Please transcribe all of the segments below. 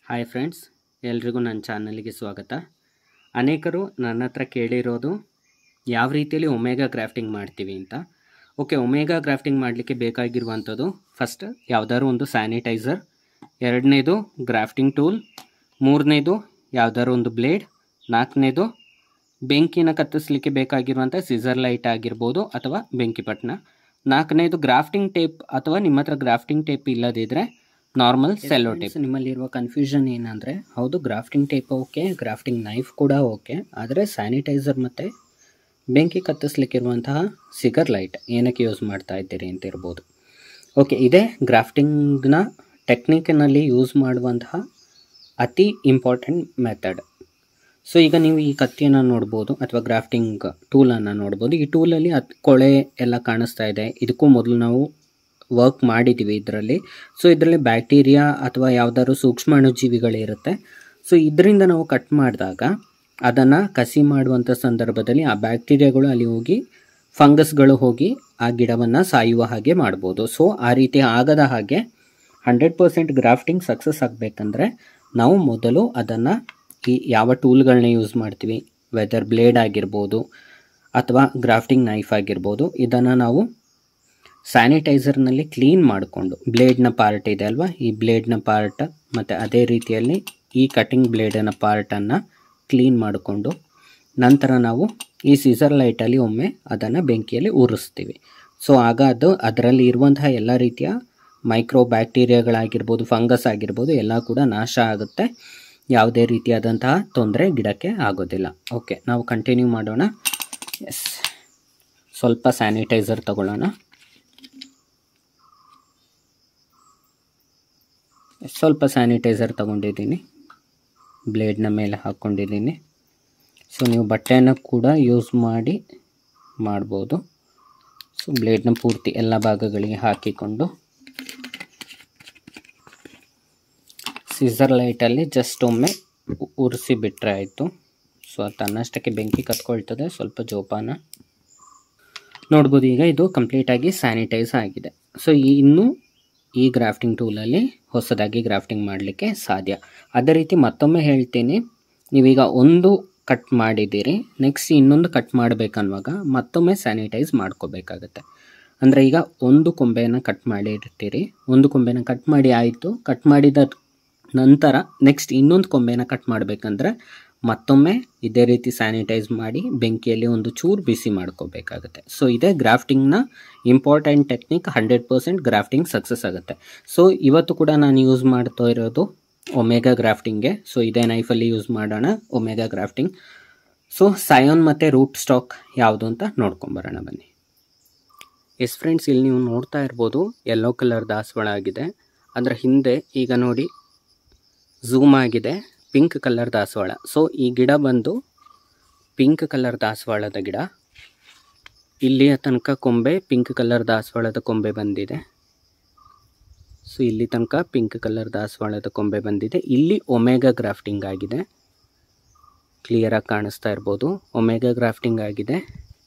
hi friends ಎಲ್ರಿಗೂ ನನ್ನ ಚಾನಲ್ಗೆ ಸ್ವಾಗತ ಅನೇಕರು ನನ್ನ ಹತ್ರ ಕೇಳಿರೋದು ಯಾವ ರೀತಿಯಲ್ಲಿ ಒಮೇಗಾ ಗ್ರಾಫ್ಟಿಂಗ್ ಮಾಡ್ತೀವಿ ಅಂತ ಓಕೆ ಒಮೇಗಾ ಗ್ರಾಫ್ಟಿಂಗ್ ಮಾಡಲಿಕ್ಕೆ ಬೇಕಾಗಿರುವಂಥದ್ದು ಫಸ್ಟ್ ಯಾವುದಾದ್ರು ಒಂದು ಸ್ಯಾನಿಟೈಸರ್ ಎರಡನೇದು ಗ್ರಾಫ್ಟಿಂಗ್ ಟೂಲ್ ಮೂರನೇದು ಯಾವುದಾದ್ರು ಒಂದು ಬ್ಲೇಡ್ ನಾಲ್ಕನೇದು ಬೆಂಕಿನ ಕತ್ತಿಸ್ಲಿಕ್ಕೆ ಬೇಕಾಗಿರುವಂಥ ಸಿಸರ್ ಲೈಟ್ ಆಗಿರ್ಬೋದು ಅಥವಾ ಬೆಂಕಿ ಪಟ್ನ ನಾಲ್ಕನೇದು ಗ್ರಾಫ್ಟಿಂಗ್ ಟೇಪ್ ಅಥವಾ ನಿಮ್ಮ ಹತ್ರ ಗ್ರಾಫ್ಟಿಂಗ್ ಟೇಪ್ ಇಲ್ಲದಿದ್ದರೆ ನಾರ್ಮಲ್ ಸೆಲ್ಲೋ ಟೇಪ್ ನಿಮ್ಮಲ್ಲಿರುವ ಕನ್ಫ್ಯೂಷನ್ ಏನಂದರೆ ಹೌದು grafting tape okay grafting knife ಕೂಡ ಓಕೆ ಆದರೆ ಸ್ಯಾನಿಟೈಸರ್ ಮತ್ತು ಬೆಂಕಿ ಕತ್ತಿಸ್ಲಿಕ್ಕಿರುವಂತಹ ಸಿಗರ್ ಲೈಟ್ ಏನಕ್ಕೆ ಯೂಸ್ ಮಾಡ್ತಾ ಇದ್ದೀರಿ ಅಂತ ಇರ್ಬೋದು ಓಕೆ ಇದೇ ಗ್ರಾಫ್ಟಿಂಗ್ನ ಟೆಕ್ನಿಕ್ನಲ್ಲಿ ಯೂಸ್ ಮಾಡುವಂತಹ ಅತಿ ಇಂಪಾರ್ಟೆಂಟ್ ಮೆಥಡ್ ಸೊ ಈಗ ನೀವು ಈ ಕತ್ತಿಯನ್ನು ನೋಡ್ಬೋದು ಅಥವಾ ಗ್ರಾಫ್ಟಿಂಗ್ ಟೂಲನ್ನು ನೋಡ್ಬೋದು ಈ ಟೂಲಲ್ಲಿ ಅದು ಕೊಳೆ ಎಲ್ಲ ಕಾಣಿಸ್ತಾ ಇದೆ ಇದಕ್ಕೂ ಮೊದಲು ನಾವು ವರ್ಕ್ ಮಾಡಿದ್ದೀವಿ ಇದರಲ್ಲಿ ಸೊ ಇದರಲ್ಲಿ ಬ್ಯಾಕ್ಟೀರಿಯಾ ಅಥವಾ ಯಾವುದಾದ್ರು ಸೂಕ್ಷ್ಮಾಣುಜೀವಿಗಳಿರುತ್ತೆ ಸೊ ಇದರಿಂದ ನಾವು ಕಟ್ ಮಾಡಿದಾಗ ಅದನ್ನು ಕಸಿ ಮಾಡುವಂಥ ಸಂದರ್ಭದಲ್ಲಿ ಆ ಬ್ಯಾಕ್ಟೀರಿಯಾಗಳು ಅಲ್ಲಿ ಹೋಗಿ ಫಂಗಸ್ಗಳು ಹೋಗಿ ಆ ಗಿಡವನ್ನು ಸಾಯುವ ಹಾಗೆ ಮಾಡ್ಬೋದು ಸೊ ಆ ರೀತಿ ಆಗದ ಹಾಗೆ ಹಂಡ್ರೆಡ್ ಪರ್ಸೆಂಟ್ ಗ್ರಾಫ್ಟಿಂಗ್ ಸಕ್ಸಸ್ ಆಗಬೇಕಂದ್ರೆ ನಾವು ಮೊದಲು ಅದನ್ನು ಈ ಯಾವ ಟೂಲ್ಗಳನ್ನ ಯೂಸ್ ಮಾಡ್ತೀವಿ ವೆದರ್ ಬ್ಲೇಡ್ ಆಗಿರ್ಬೋದು ಅಥವಾ ಗ್ರಾಫ್ಟಿಂಗ್ ನೈಫ್ ಆಗಿರ್ಬೋದು ಇದನ್ನು ನಾವು ಸ್ಯಾನಿಟೈಸರ್ನಲ್ಲಿ ಕ್ಲೀನ್ ಮಾಡಿಕೊಂಡು ಬ್ಲೇಡ್ನ ಪಾರ್ಟ್ ಇದೆ ಅಲ್ವಾ ಈ ಬ್ಲೇಡ್ನ ಪಾರ್ಟ್ ಮತ್ತು ಅದೇ ರೀತಿಯಲ್ಲಿ ಈ ಕಟಿಂಗ್ ಬ್ಲೇಡಿನ ಪಾರ್ಟನ್ನು ಕ್ಲೀನ್ ಮಾಡಿಕೊಂಡು ನಂತರ ನಾವು ಈ ಸೀಸರ್ ಲೈಟಲ್ಲಿ ಒಮ್ಮೆ ಅದನ್ನು ಬೆಂಕಿಯಲ್ಲಿ ಉರಿಸ್ತೀವಿ ಸೊ ಆಗ ಅದು ಅದರಲ್ಲಿ ಇರುವಂತಹ ಎಲ್ಲ ರೀತಿಯ ಮೈಕ್ರೋ ಬ್ಯಾಕ್ಟೀರಿಯಾಗಳಾಗಿರ್ಬೋದು ಫಂಗಸ್ ಆಗಿರ್ಬೋದು ಎಲ್ಲ ಕೂಡ ನಾಶ ಆಗುತ್ತೆ ಯಾವುದೇ ರೀತಿಯಾದಂತಹ ತೊಂದರೆ ಗಿಡಕ್ಕೆ ಆಗೋದಿಲ್ಲ ಓಕೆ ನಾವು ಕಂಟಿನ್ಯೂ ಮಾಡೋಣ ಎಸ್ ಸ್ವಲ್ಪ ಸ್ಯಾನಿಟೈಸರ್ ತಗೊಳ್ಳೋಣ ಸ್ವಲ್ಪ ಸ್ಯಾನಿಟೈಸರ್ ತಗೊಂಡಿದ್ದೀನಿ ಬ್ಲೇಡ್ನ ಮೇಲೆ ಹಾಕ್ಕೊಂಡಿದ್ದೀನಿ ಸೊ ನೀವು ಬಟ್ಟೆಯನ್ನು ಕೂಡ ಯೂಸ್ ಮಾಡಿ ಮಾಡ್ಬೋದು ಸೊ ಬ್ಲೇಡ್ನ ಪೂರ್ತಿ ಎಲ್ಲ ಭಾಗಗಳಿಗೆ ಹಾಕಿಕೊಂಡು ಸೀಸರ್ ಲೈಟಲ್ಲಿ ಜಸ್ಟ್ ಒಮ್ಮೆ ಉರಿಸಿ ಬಿಟ್ಟರೆ ಆಯಿತು ಸೊ ಅದು ತನ್ನಷ್ಟಕ್ಕೆ ಬೆಂಕಿ ಕತ್ಕೊಳ್ತದೆ ಸ್ವಲ್ಪ ಜೋಪಾನ ನೋಡ್ಬೋದು ಈಗ ಇದು ಕಂಪ್ಲೀಟಾಗಿ ಸ್ಯಾನಿಟೈಸ್ ಆಗಿದೆ ಸೊ ಈ ಇನ್ನೂ ಈ ಗ್ರಾಫ್ಟಿಂಗ್ ಟೂಲಲ್ಲಿ ಹೊಸದಾಗಿ ಗ್ರಾಫ್ಟಿಂಗ್ ಮಾಡಲಿಕ್ಕೆ ಸಾಧ್ಯ ಅದೇ ರೀತಿ ಮತ್ತೊಮ್ಮೆ ಹೇಳ್ತೀನಿ ನೀವೀಗ ಒಂದು ಕಟ್ ಮಾಡಿದ್ದೀರಿ ನೆಕ್ಸ್ಟ್ ಇನ್ನೊಂದು ಕಟ್ ಮಾಡಬೇಕನ್ನುವಾಗ ಮತ್ತೊಮ್ಮೆ ಸ್ಯಾನಿಟೈಸ್ ಮಾಡ್ಕೋಬೇಕಾಗತ್ತೆ ಅಂದರೆ ಈಗ ಒಂದು ಕೊಂಬೆಯನ್ನು ಕಟ್ ಮಾಡಿರ್ತೀರಿ ಒಂದು ಕೊಂಬೆನ ಕಟ್ ಮಾಡಿ ಆಯಿತು ಕಟ್ ಮಾಡಿದ ನಂತರ ನೆಕ್ಸ್ಟ್ ಇನ್ನೊಂದು ಕೊಂಬೆನ ಕಟ್ ಮಾಡಬೇಕಂದ್ರೆ ಮತ್ತೊಮ್ಮೆ ಇದೇ ರೀತಿ ಸ್ಯಾನಿಟೈಸ್ ಮಾಡಿ ಬೆಂಕಿಯಲ್ಲಿ ಒಂದು ಚೂರು ಬಿಸಿ ಮಾಡ್ಕೋಬೇಕಾಗುತ್ತೆ ಸೊ ಇದೇ ಗ್ರಾಫ್ಟಿಂಗ್ನ important technique hundred percent grafting success ಆಗುತ್ತೆ ಸೊ ಇವತ್ತು ಕೂಡ ನಾನು ಯೂಸ್ ಮಾಡ್ತಾ ಇರೋದು ಒಮೆಗಾ ಗ್ರಾಫ್ಟಿಂಗ್ಗೆ ಸೊ ಇದೇ ನೈಫಲ್ಲಿ ಯೂಸ್ ಮಾಡೋಣ ಒಮೆಗಾ ಗ್ರಾಫ್ಟಿಂಗ್ ಸೊ ಸಯೋನ್ ಮತ್ತು ರೂಟ್ ಸ್ಟಾಕ್ ಯಾವುದು ಅಂತ ನೋಡ್ಕೊಂಬರೋಣ ಬನ್ನಿ ಎಸ್ ಫ್ರೆಂಡ್ಸ್ ಇಲ್ಲಿ ನೀವು ನೋಡ್ತಾ ಇರ್ಬೋದು ಯೆಲ್ಲೋ ಕಲರ್ ದಾಸವಾಳ ಆಗಿದೆ ಅದರ ಹಿಂದೆ ಈಗ ನೋಡಿ ಝೂಮ್ ಆಗಿದೆ ಪಿಂಕ್ ಕಲರ್ ದಾಸವಾಳ ಸೊ ಈ ಗಿಡ ಬಂದು ಪಿಂಕ್ ಕಲರ್ ದಾಸವಾಳದ ಗಿಡ ಇಲ್ಲಿಯ ತನಕ ಕೊಂಬೆ ಪಿಂಕ್ ಕಲರ್ ದಾಸವಾಳದ ಕೊಂಬೆ ಬಂದಿದೆ ಸೊ ಇಲ್ಲಿ ತನಕ ಪಿಂಕ್ ಕಲರ್ ದಾಸವಾಳದ ಕೊಂಬೆ ಬಂದಿದೆ ಇಲ್ಲಿ ಒಮೆಗಾ ಗ್ರಾಫ್ಟಿಂಗ್ ಆಗಿದೆ ಕ್ಲಿಯರಾಗಿ ಕಾಣಿಸ್ತಾ ಇರ್ಬೋದು ಒಮೆಗಾ ಗ್ರಾಫ್ಟಿಂಗ್ ಆಗಿದೆ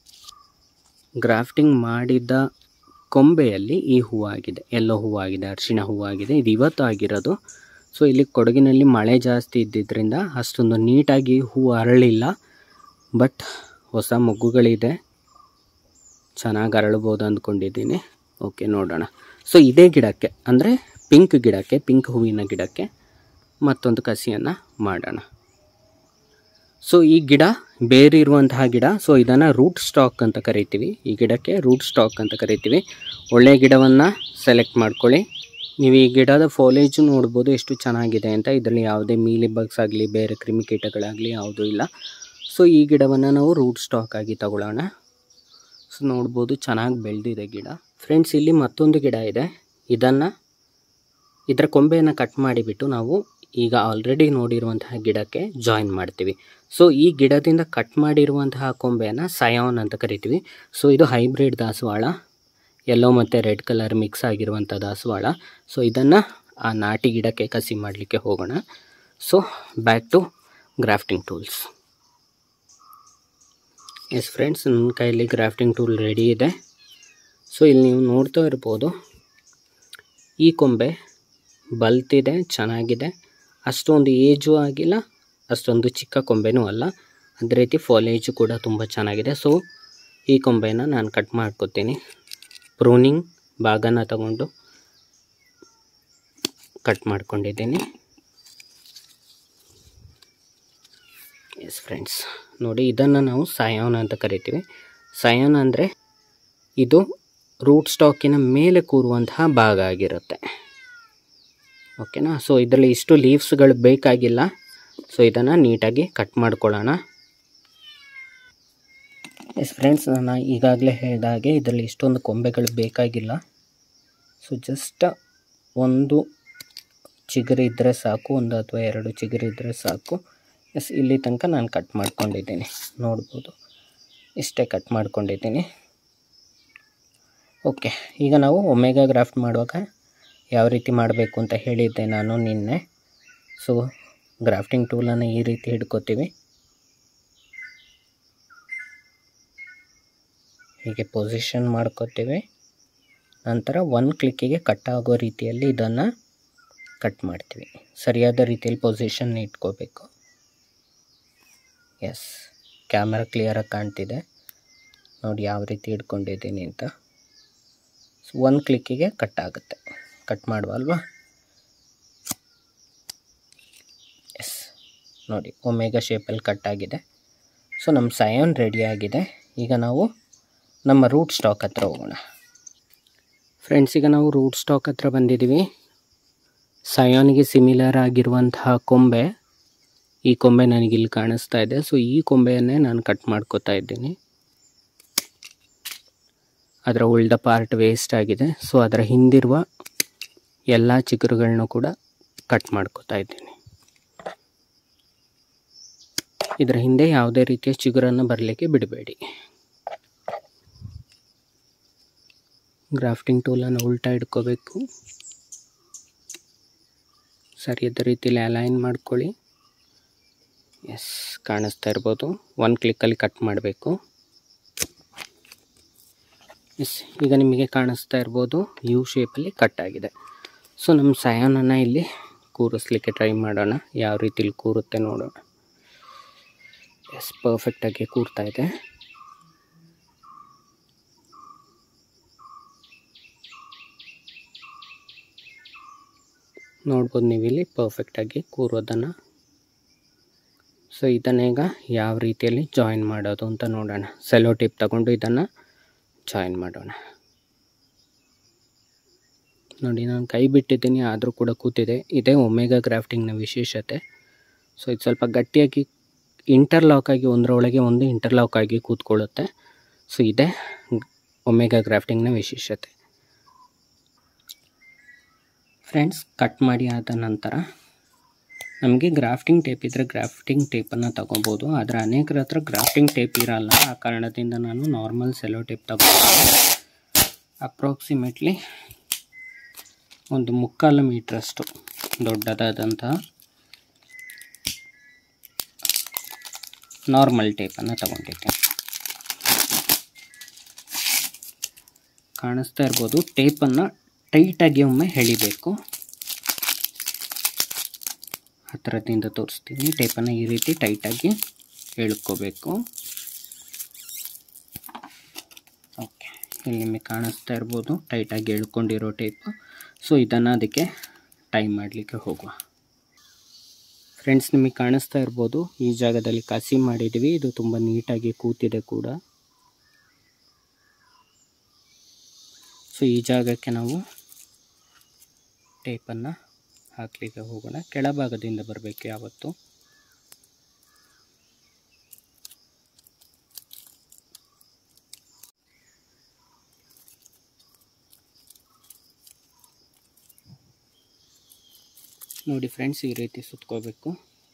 ಗ್ರಾಫ್ಟಿಂಗ್ ಮಾಡಿದ ಕೊಂಬೆಯಲ್ಲಿ ಈ ಹೂವಾಗಿದೆ ಎಲ್ಲೋ ಹೂವಾಗಿದೆ ಅರಿಶಿಣ ಹೂವಾಗಿದೆ ಇದು ಇವತ್ತು ಆಗಿರೋದು ಸೊ ಇಲ್ಲಿ ಕೊಡಗಿನಲ್ಲಿ ಮಳೆ ಜಾಸ್ತಿ ಇದ್ದಿದ್ದರಿಂದ ಅಷ್ಟೊಂದು ನೀಟಾಗಿ ಹೂವು ಅರಳಿಲ್ಲ ಬಟ್ ಹೊಸ ಮೊಗ್ಗುಗಳಿದೆ ಚೆನ್ನಾಗಿ ಅರಳ್ಬೋದು ಅಂದ್ಕೊಂಡಿದ್ದೀನಿ ಓಕೆ ನೋಡೋಣ ಸೊ ಇದೇ ಗಿಡಕ್ಕೆ ಅಂದರೆ ಪಿಂಕ್ ಗಿಡಕ್ಕೆ ಪಿಂಕ್ ಹೂವಿನ ಗಿಡಕ್ಕೆ ಮತ್ತೊಂದು ಕಸಿಯನ್ನು ಮಾಡೋಣ ಸೊ ಈ ಗಿಡ ಬೇರಿರುವಂತಹ ಗಿಡ ಸೊ ಇದನ್ನು ರೂಟ್ ಸ್ಟಾಕ್ ಅಂತ ಕರಿತೀವಿ ಈ ಗಿಡಕ್ಕೆ ರೂಟ್ ಸ್ಟಾಕ್ ಅಂತ ಕರಿತೀವಿ ಒಳ್ಳೆಯ ಗಿಡವನ್ನು ಸೆಲೆಕ್ಟ್ ಮಾಡ್ಕೊಳ್ಳಿ ನೀವು ಈ ಗಿಡದ ಫೋಲೇಜು ನೋಡ್ಬೋದು ಎಷ್ಟು ಚೆನ್ನಾಗಿದೆ ಅಂತ ಇದರಲ್ಲಿ ಯಾವುದೇ ಮೀಲಿ ಬಗ್ಸ್ ಆಗಲಿ ಬೇರೆ ಕ್ರಿಮಿಕೀಟಗಳಾಗಲಿ ಯಾವುದೂ ಇಲ್ಲ ಸೊ ಈ ಗಿಡವನ್ನು ನಾವು ರೂಟ್ ಸ್ಟಾಕ್ ಆಗಿ ತಗೊಳ್ಳೋಣ ಸೊ ನೋಡ್ಬೋದು ಚೆನ್ನಾಗಿ ಬೆಳೆದಿದೆ ಗಿಡ ಫ್ರೆಂಡ್ಸ್ ಇಲ್ಲಿ ಮತ್ತೊಂದು ಗಿಡ ಇದೆ ಇದನ್ನು ಇದರ ಕೊಂಬೆಯನ್ನು ಕಟ್ ಮಾಡಿಬಿಟ್ಟು ನಾವು ಈಗ ಆಲ್ರೆಡಿ ನೋಡಿರುವಂತಹ ಗಿಡಕ್ಕೆ ಜಾಯಿನ್ ಮಾಡ್ತೀವಿ ಸೊ ಈ ಗಿಡದಿಂದ ಕಟ್ ಮಾಡಿರುವಂತಹ ಕೊಂಬೆಯನ್ನು ಸಯಾನ್ ಅಂತ ಕರಿತೀವಿ ಸೊ ಇದು ಹೈಬ್ರಿಡ್ ದಾಸವಾಳ ಯೆಲ್ಲೋ ಮತ್ತು ರೆಡ್ ಕಲರ್ ಮಿಕ್ಸ್ ಆಗಿರುವಂಥ ದಾಸವಾಳ ಸೊ ಇದನ್ನು ಆ ನಾಟಿ ಗಿಡಕ್ಕೆ ಕಸಿ ಮಾಡಲಿಕ್ಕೆ ಹೋಗೋಣ so back to grafting tools yes friends ನನ್ನ ಕೈಯಲ್ಲಿ ಗ್ರಾಫ್ಟಿಂಗ್ ಟೂಲ್ ರೆಡಿ ಇದೆ ಸೊ ಇಲ್ಲಿ ನೀವು ನೋಡ್ತಾ ಇರ್ಬೋದು ಈ ಕೊಂಬೆ ಬಲ್ತಿದೆ ಚೆನ್ನಾಗಿದೆ ಅಷ್ಟೊಂದು ಏಜು ಆಗಿಲ್ಲ ಅಷ್ಟೊಂದು ಚಿಕ್ಕ ಕೊಂಬೆನೂ ಅಲ್ಲ ಅದೇ ರೀತಿ ಫಾಲೇಜು ಕೂಡ ತುಂಬ ಚೆನ್ನಾಗಿದೆ ಸೊ ಈ ಕೊಂಬೆನ ನಾನು ಕಟ್ ಮಾಡ್ಕೊತೀನಿ ಪ್ರೂನಿಂಗ್ ಭಾಗನ ತಗೊಂಡು ಕಟ್ ಮಾಡ್ಕೊಂಡಿದ್ದೀನಿ ಎಸ್ ಫ್ರೆಂಡ್ಸ್ ನೋಡಿ ಇದನ್ನು ನಾವು ಸಾಯೋನ ಅಂತ ಕರಿತೀವಿ ಸಾಯೋನ ಅಂದರೆ ಇದು ರೂಟ್ ಸ್ಟಾಕಿನ ಮೇಲೆ ಕೂರುವಂತಹ ಭಾಗ ಆಗಿರುತ್ತೆ ಓಕೆನಾ ಸೊ ಇದರಲ್ಲಿ ಇಷ್ಟು ಲೀವ್ಸ್ಗಳು ಬೇಕಾಗಿಲ್ಲ ಸೊ ಇದನ್ನು ನೀಟಾಗಿ ಕಟ್ ಮಾಡ್ಕೊಳ್ಳೋಣ ಎಸ್ ಫ್ರೆಂಡ್ಸ್ ನಾನು ಈಗಾಗಲೇ ಹೇಳಿದ ಹಾಗೆ ಇದರಲ್ಲಿ ಇಷ್ಟೊಂದು ಕೊಂಬೆಗಳು ಬೇಕಾಗಿಲ್ಲ ಸೊ ಜಸ್ಟ್ ಒಂದು ಚಿಗುರು ಇದ್ದರೆ ಸಾಕು ಒಂದು ಅಥವಾ ಎರಡು ಚಿಗುರು ಇದ್ದರೆ ಸಾಕು ಎಸ್ ಇಲ್ಲಿ ತನಕ ನಾನು ಕಟ್ ಮಾಡ್ಕೊಂಡಿದ್ದೀನಿ ನೋಡ್ಬೋದು ಇಷ್ಟೇ ಕಟ್ ಮಾಡ್ಕೊಂಡಿದ್ದೀನಿ ಓಕೆ ಈಗ ನಾವು ಒಮೆಗಾ ಗ್ರಾಫ್ಟ್ ಮಾಡುವಾಗ ಯಾವ ರೀತಿ ಮಾಡಬೇಕು ಅಂತ ಹೇಳಿದ್ದೆ ನಾನು ನಿನ್ನೆ ಸೊ ಗ್ರಾಫ್ಟಿಂಗ್ ಟೂಲನ್ನು ಈ ರೀತಿ ಹಿಡ್ಕೋತೀವಿ ಹೀಗೆ ಪೊಸಿಷನ್ ಮಾಡ್ಕೋತೀವಿ ನಂತರ ಒನ್ ಕ್ಲಿಕ್ಕಿಗೆ ಕಟ್ ಆಗೋ ರೀತಿಯಲ್ಲಿ ಇದನ್ನು ಕಟ್ ಮಾಡ್ತೀವಿ ಸರಿಯಾದ ರೀತಿಯಲ್ಲಿ ಪೊಸಿಷನ್ ಇಟ್ಕೋಬೇಕು ಎಸ್ ಕ್ಯಾಮ್ರಾ ಕ್ಲಿಯರಾಗಿ ಕಾಣ್ತಿದೆ ನೋಡಿ ಯಾವ ರೀತಿ ಹಿಡ್ಕೊಂಡಿದ್ದೀನಿ ಅಂತ ಸೊ ಒನ್ ಕ್ಲಿಕ್ಕಿಗೆ ಕಟ್ ಆಗುತ್ತೆ ಕಟ್ ಮಾಡುವ ಅಲ್ವಾ ಎಸ್ ನೋಡಿ ಒಮೆಗಾ ಶೇಪಲ್ಲಿ ಕಟ್ ಆಗಿದೆ ಸೊ ನಮ್ಮ ಸಯಾನ್ ರೆಡಿ ಆಗಿದೆ ಈಗ ನಾವು ನಮ್ಮ ರೂಟ್ ಸ್ಟಾಕ್ ಹತ್ರ ಹೋಗೋಣ ಫ್ರೆಂಡ್ಸ್ ಈಗ ನಾವು ರೂಟ್ ಸ್ಟಾಕ್ ಹತ್ರ ಬಂದಿದ್ದೀವಿ ಸಯಾನ್ಗೆ ಸಿಮಿಲರ್ ಆಗಿರುವಂತಹ ಕೊಂಬೆ ಈ ಕೊಂಬೆ ನನಗೆ ಇಲ್ಲಿ ಕಾಣಿಸ್ತಾ ಇದೆ ಸೊ ಈ ಕೊಂಬೆಯನ್ನೇ ನಾನು ಕಟ್ ಮಾಡ್ಕೋತಾ ಇದ್ದೀನಿ ಅದರ ಉಳ್ದ ಪಾರ್ಟ್ ವೇಸ್ಟ್ ಆಗಿದೆ ಸೊ ಅದರ ಹಿಂದಿರುವ ಎಲ್ಲ ಚಿಗುರುಗಳನ್ನೂ ಕೂಡ ಕಟ್ ಮಾಡ್ಕೋತಾ ಇದ್ದೀನಿ ಇದರ ಹಿಂದೆ ಯಾವುದೇ ರೀತಿಯ ಚಿಗುರನ್ನು ಬರಲಿಕ್ಕೆ ಬಿಡಬೇಡಿ ಗ್ರಾಫ್ಟಿಂಗ್ ಟೂಲನ್ನು ಉಲ್ಟಾ ಇಟ್ಕೋಬೇಕು ಸರಿಯಾದ ರೀತಿಯಲ್ಲಿ ಅಲೈನ್ ಮಾಡ್ಕೊಳ್ಳಿ ಎಸ್ ಕಾಣಿಸ್ತಾ ಇರ್ಬೋದು ಒನ್ ಕ್ಲಿಕ್ಕಲ್ಲಿ ಕಟ್ ಮಾಡಬೇಕು ಎಸ್ ಈಗ ನಿಮಗೆ ಕಾಣಿಸ್ತಾ ಇರ್ಬೋದು ಯು ಶೇಪಲ್ಲಿ ಕಟ್ ಆಗಿದೆ ಸೊ ನಮ್ಮ ಸಯಾನನ್ನು ಇಲ್ಲಿ ಕೂರಿಸ್ಲಿಕ್ಕೆ ಟ್ರೈ ಮಾಡೋಣ ಯಾವ ರೀತಿಲಿ ಕೂರುತ್ತೆ ನೋಡೋಣ ಎಸ್ ಪರ್ಫೆಕ್ಟಾಗಿ ಕೂರ್ತಾ ಇದೆ ನೋಡ್ಬೋದು ನೀವು ಇಲ್ಲಿ ಪರ್ಫೆಕ್ಟಾಗಿ ಕೂರೋದನ್ನು ಸೊ ಇದನ್ನ ಈಗ ಯಾವ ರೀತಿಯಲ್ಲಿ ಜಾಯಿನ್ ಮಾಡೋದು ಅಂತ ನೋಡೋಣ ಸೆಲೋ ಟಿಪ್ ತಗೊಂಡು ಇದನ್ನು ಜಾಯಿನ್ ಮಾಡೋಣ ನೋಡಿ ನಾನು ಕೈ ಬಿಟ್ಟಿದ್ದೀನಿ ಆದರೂ ಕೂಡ ಕೂತಿದೆ ಇದೇ ಒಮೆಗಾ ಗ್ರಾಫ್ಟಿಂಗ್ನ ವಿಶೇಷತೆ ಸೊ ಇದು ಸ್ವಲ್ಪ ಗಟ್ಟಿಯಾಗಿ ಇಂಟರ್ಲಾಕ್ ಆಗಿ ಒಂದರೊಳಗೆ ಒಂದು ಇಂಟರ್ಲಾಕ್ ಆಗಿ ಕೂತ್ಕೊಳ್ಳುತ್ತೆ ಸೊ ಇದೇ ಒಮೆಗಾ ಗ್ರಾಫ್ಟಿಂಗ್ನ ವಿಶೇಷತೆ ಫ್ರೆಂಡ್ಸ್ ಕಟ್ ಮಾಡಿ ಆದ ನಂತರ ನಮಗೆ ಗ್ರಾಫ್ಟಿಂಗ್ ಟೇಪ್ ಇದ್ದರೆ ಗ್ರಾಫ್ಟಿಂಗ್ ಟೇಪನ್ನು ತಗೋಬೋದು ಆದರೆ ಅನೇಕರ ಹತ್ರ ಗ್ರಾಫ್ಟಿಂಗ್ ಟೇಪ್ ಇರಲ್ಲ ಆ ಕಾರಣದಿಂದ ನಾನು ನಾರ್ಮಲ್ ಸೆಲೋ ಟೇಪ್ ತಗೋತೀನಿ ಅಪ್ರಾಕ್ಸಿಮೇಟ್ಲಿ ಒಂದು ಮುಕ್ಕಾಲು ಮೀಟ್ರಷ್ಟು ದೊಡ್ಡದಾದಂತಹ ನಾರ್ಮಲ್ ಟೇಪನ್ನು ತಗೊಂಡಿದ್ದೆ ಕಾಣಿಸ್ತಾ ಇರ್ಬೋದು ಟೇಪನ್ನು ಟೈಟಾಗಿ ಒಮ್ಮೆ ಎಳಿಬೇಕು ಹತ್ತಿರದಿಂದ ತೋರಿಸ್ತೀನಿ ಟೇಪನ್ನು ಈ ರೀತಿ ಟೈಟಾಗಿ ಎಳ್ಕೋಬೇಕು ಓಕೆ ಇಲ್ಲಿ ನಿಮಗೆ ಕಾಣಿಸ್ತಾ ಇರ್ಬೋದು ಟೈಟಾಗಿ ಎಳ್ಕೊಂಡಿರೋ ಟೇಪ್ ಸೊ ಇದನ್ನು ಅದಕ್ಕೆ ಟೈ ಮಾಡಲಿಕ್ಕೆ ಹೋಗುವ ಫ್ರೆಂಡ್ಸ್ ನಿಮಗೆ ಕಾಣಿಸ್ತಾ ಇರ್ಬೋದು ಈ ಜಾಗದಲ್ಲಿ ಕಸಿ ಮಾಡಿದ್ದೀವಿ ಇದು ತುಂಬ ನೀಟಾಗಿ ಕೂತಿದೆ ಕೂಡ ಸೊ ಈ ಜಾಗಕ್ಕೆ ನಾವು ಟೇಪನ್ನು ಹಾಕಲಿಕ್ಕೆ ಹೋಗೋಣ ಕೆಳಭಾಗದಿಂದ ಬರಬೇಕು ಯಾವತ್ತು ನೋಡಿ ಫ್ರೆಂಡ್ಸ್ ಈ ರೀತಿ ಸುತ್ಕೋಬೇಕು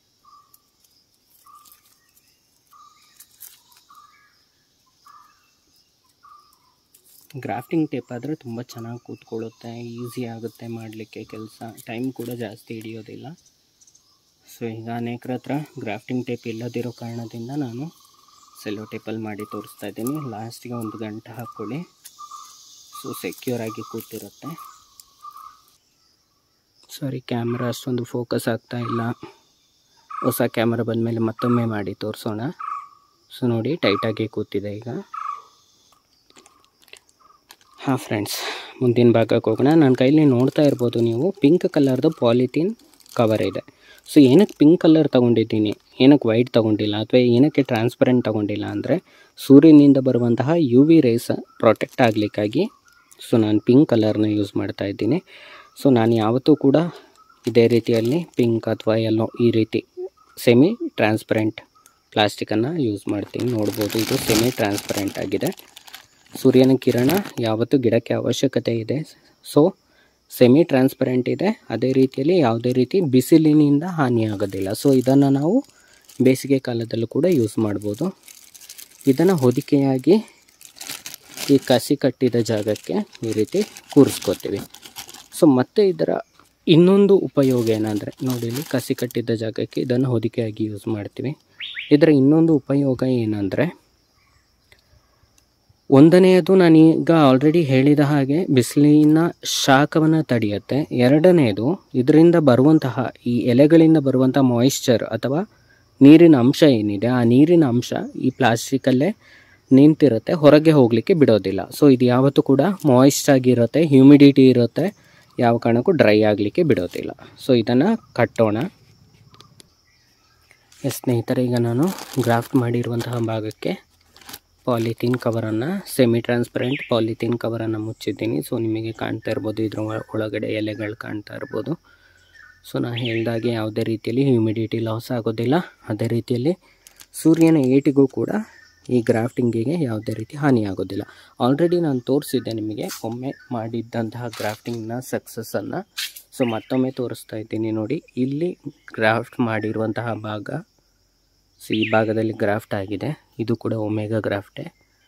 ಗ್ರಾಫ್ಟಿಂಗ್ ಟೇಪ್ ಆದರೆ ತುಂಬ ಚೆನ್ನಾಗಿ ಕೂತ್ಕೊಳ್ಳುತ್ತೆ ಈಸಿ ಆಗುತ್ತೆ ಮಾಡಲಿಕ್ಕೆ ಕೆಲಸ ಟೈಮ್ ಕೂಡ ಜಾಸ್ತಿ ಹಿಡಿಯೋದಿಲ್ಲ ಸೊ ಈಗ ಅನೇಕರ ಹತ್ರ ಗ್ರಾಫ್ಟಿಂಗ್ ಟೇಪ್ ಇಲ್ಲದಿರೋ ಕಾರಣದಿಂದ ನಾನು ಸೆಲ್ಲೋ ಟೇಪಲ್ಲಿ ಮಾಡಿ ತೋರಿಸ್ತಾ ಇದ್ದೀನಿ ಲಾಸ್ಟಿಗೆ ಒಂದು ಗಂಟೆ ಹಾಕ್ಕೊಳ್ಳಿ ಸೊ ಸೆಕ್ಯೂರ್ ಆಗಿ ಕೂತಿರುತ್ತೆ ಸಾರಿ ಕ್ಯಾಮ್ರಾ ಅಷ್ಟೊಂದು ಫೋಕಸ್ ಆಗ್ತಾ ಇಲ್ಲ ಹೊಸ ಕ್ಯಾಮ್ರಾ ಬಂದಮೇಲೆ ಮತ್ತೊಮ್ಮೆ ಮಾಡಿ ತೋರಿಸೋಣ ಸೊ ನೋಡಿ ಟೈಟಾಗಿ ಕೂತಿದೆ ಈಗ ಹಾಂ ಫ್ರೆಂಡ್ಸ್ ಮುಂದಿನ ಭಾಗಕ್ಕೆ ಹೋಗೋಣ ನನ್ನ ಕೈಲಿ ನೋಡ್ತಾ ಇರ್ಬೋದು ನೀವು ಪಿಂಕ್ ಕಲರ್ದು ಪಾಲಿಥೀನ್ ಕವರ್ ಇದೆ ಸೊ ಏನಕ್ಕೆ ಪಿಂಕ್ ಕಲರ್ ತೊಗೊಂಡಿದ್ದೀನಿ ಏನಕ್ಕೆ ವೈಟ್ ತೊಗೊಂಡಿಲ್ಲ ಅಥವಾ ಏನಕ್ಕೆ ಟ್ರಾನ್ಸ್ಪರೆಂಟ್ ತೊಗೊಂಡಿಲ್ಲ ಅಂದರೆ ಸೂರ್ಯನಿಂದ ಬರುವಂತಹ ಯು ವಿ ರೇಸ್ ಪ್ರೊಟೆಕ್ಟ್ ಆಗಲಿಕ್ಕಾಗಿ ಸೊ ನಾನು ಪಿಂಕ್ ಕಲರ್ನ ಯೂಸ್ ಮಾಡ್ತಾ ಇದ್ದೀನಿ ಸೊ ನಾನು ಯಾವತ್ತೂ ಕೂಡ ಇದೇ ರೀತಿಯಲ್ಲಿ ಪಿಂಕ್ ಅಥವಾ ಎಲ್ಲೋ ಈ ರೀತಿ ಸೆಮಿ ಟ್ರಾನ್ಸ್ಪರೆಂಟ್ ಪ್ಲಾಸ್ಟಿಕನ್ನು ಯೂಸ್ ಮಾಡ್ತೀನಿ ನೋಡ್ಬೋದು ಇದು ಸೆಮಿ ಟ್ರಾನ್ಸ್ಪರೆಂಟ್ ಆಗಿದೆ ಸೂರ್ಯನ ಕಿರಣ ಯಾವತ್ತೂ ಗಿಡಕ್ಕೆ ಅವಶ್ಯಕತೆ ಇದೆ ಸೊ ಸೆಮಿ ಟ್ರಾನ್ಸ್ಪರೆಂಟ್ ಇದೆ ಅದೇ ರೀತಿಯಲ್ಲಿ ಯಾವುದೇ ರೀತಿ ಬಿಸಿಲಿನಿಂದ ಹಾನಿಯಾಗೋದಿಲ್ಲ ಸೊ ಇದನ್ನು ನಾವು ಬೇಸಿಗೆ ಕಾಲದಲ್ಲೂ ಕೂಡ ಯೂಸ್ ಮಾಡ್ಬೋದು ಇದನ್ನು ಹೊದಿಕೆಯಾಗಿ ಈ ಕಸಿ ಕಟ್ಟಿದ ಜಾಗಕ್ಕೆ ಈ ರೀತಿ ಕೂರಿಸ್ಕೋತೀವಿ ಸೊ ಮತ್ತೆ ಇದರ ಇನ್ನೊಂದು ಉಪಯೋಗ ಏನಂದರೆ ನೋಡಿ ಇಲ್ಲಿ ಕಸಿ ಕಟ್ಟಿದ್ದ ಜಾಗಕ್ಕೆ ಇದನ್ನು ಹೊದಿಕೆಯಾಗಿ ಯೂಸ್ ಮಾಡ್ತೀವಿ ಇದರ ಇನ್ನೊಂದು ಉಪಯೋಗ ಏನಂದರೆ ಒಂದನೆಯದು ನಾನೀಗ ಆಲ್ರೆಡಿ ಹೇಳಿದ ಹಾಗೆ ಬಿಸಿಲಿನ ಶಾಖವನ್ನು ತಡೆಯುತ್ತೆ ಎರಡನೆಯದು ಇದರಿಂದ ಬರುವಂತಹ ಈ ಎಲೆಗಳಿಂದ ಬರುವಂಥ ಮಾಯಿಶ್ಚರ್ ಅಥವಾ ನೀರಿನ ಅಂಶ ಏನಿದೆ ಆ ನೀರಿನ ಅಂಶ ಈ ಪ್ಲಾಸ್ಟಿಕಲ್ಲೇ ನಿಂತಿರುತ್ತೆ ಹೊರಗೆ ಹೋಗಲಿಕ್ಕೆ ಬಿಡೋದಿಲ್ಲ ಸೊ ಇದು ಯಾವತ್ತೂ ಕೂಡ ಮಾಯಿಸ್ಟ್ ಆಗಿರುತ್ತೆ ಹ್ಯೂಮಿಡಿಟಿ ಇರುತ್ತೆ ಯಾವ ಕಾರಣಕ್ಕೂ ಡ್ರೈ ಆಗಲಿಕ್ಕೆ ಬಿಡೋದಿಲ್ಲ ಸೊ ಇದನ್ನು ಕಟ್ಟೋಣ ಎಸ್ ಸ್ನೇಹಿತರೆ ಈಗ ನಾನು ಗ್ರಾಫ್ಟ್ ಮಾಡಿರುವಂತಹ ಭಾಗಕ್ಕೆ ಪಾಲಿಥೀನ್ ಕವರನ್ನು ಸೆಮಿ ಟ್ರಾನ್ಸ್ಪರೆಂಟ್ ಪಾಲಿಥೀನ್ ಕವರನ್ನು ಮುಚ್ಚಿದ್ದೀನಿ ಸೊ ನಿಮಗೆ ಕಾಣ್ತಾ ಇರ್ಬೋದು ಇದ್ರ ಒಳ- ಒಳಗಡೆ ಎಲೆಗಳು ಕಾಣ್ತಾ ಇರ್ಬೋದು ಸೊ ನಾನು ಹೇಳಿದಾಗೆ ಯಾವುದೇ ರೀತಿಯಲ್ಲಿ ಹ್ಯೂಮಿಡಿಟಿ ಲಾಸ್ ಆಗೋದಿಲ್ಲ ಅದೇ ರೀತಿಯಲ್ಲಿ ಸೂರ್ಯನ ಏಟಿಗೂ ಕೂಡ ಈ ಗ್ರಾಫ್ಟಿಂಗಿಗೆ ಯಾವುದೇ ರೀತಿ ಹಾನಿ ಆಗೋದಿಲ್ಲ ಆಲ್ರೆಡಿ ನಾನು ತೋರಿಸಿದ್ದೆ ನಿಮಗೆ ಒಮ್ಮೆ ಮಾಡಿದ್ದಂತಹ ಗ್ರಾಫ್ಟಿಂಗ್ನ ಸಕ್ಸಸ್ಸನ್ನು ಸೊ ಮತ್ತೊಮ್ಮೆ ತೋರಿಸ್ತಾ ಇದ್ದೀನಿ ನೋಡಿ ಇಲ್ಲಿ ಗ್ರಾಫ್ಟ್ ಮಾಡಿರುವಂತಹ ಭಾಗ ಸೊ ಈ ಭಾಗದಲ್ಲಿ ಗ್ರಾಫ್ಟ್ ಆಗಿದೆ ಇದು ಕೂಡ ಒಮೆಗಾ ಗ್ರಾಫ್ಟೇ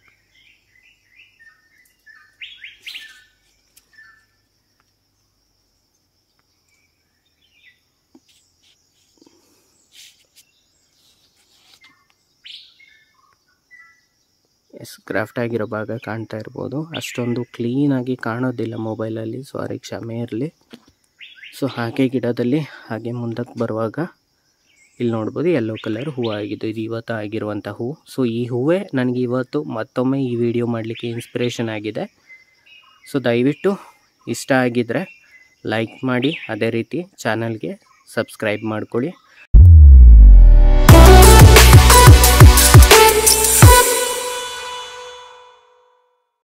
ಎಸ್ ಗ್ರಾಫ್ಟ್ ಆಗಿರೋ ಭಾಗ ಕಾಣ್ತಾ ಇರ್ಬೋದು ಅಷ್ಟೊಂದು ಕ್ಲೀನಾಗಿ ಕಾಣೋದಿಲ್ಲ ಮೊಬೈಲಲ್ಲಿ ಸಾರಿ ಕ್ಷಮೆ ಇರಲಿ ಸೊ ಹಾಗೆ ಗಿಡದಲ್ಲಿ ಹಾಗೆ ಮುಂದಕ್ಕೆ ಬರುವಾಗ ಇಲ್ಲಿ ನೋಡ್ಬೋದು ಯೆಲ್ಲೋ ಕಲರ್ ಹೂವು ಆಗಿದ್ದು ಇದು ಇವತ್ತು ಆಗಿರುವಂಥ ಹೂವು ಸೊ ಈ ಹೂವೇ ನನಗೆ ಇವತ್ತು ಮತ್ತೊಮ್ಮೆ ಈ ವಿಡಿಯೋ ಮಾಡಲಿಕ್ಕೆ ಇನ್ಸ್ಪಿರೇಷನ್ ಆಗಿದೆ ಸೊ ದಯವಿಟ್ಟು ಇಷ್ಟ ಆಗಿದ್ದರೆ ಲೈಕ್ ಮಾಡಿ ಅದೇ ರೀತಿ ಚಾನಲ್ಗೆ ಸಬ್ಸ್ಕ್ರೈಬ್ ಮಾಡ್ಕೊಳ್ಳಿ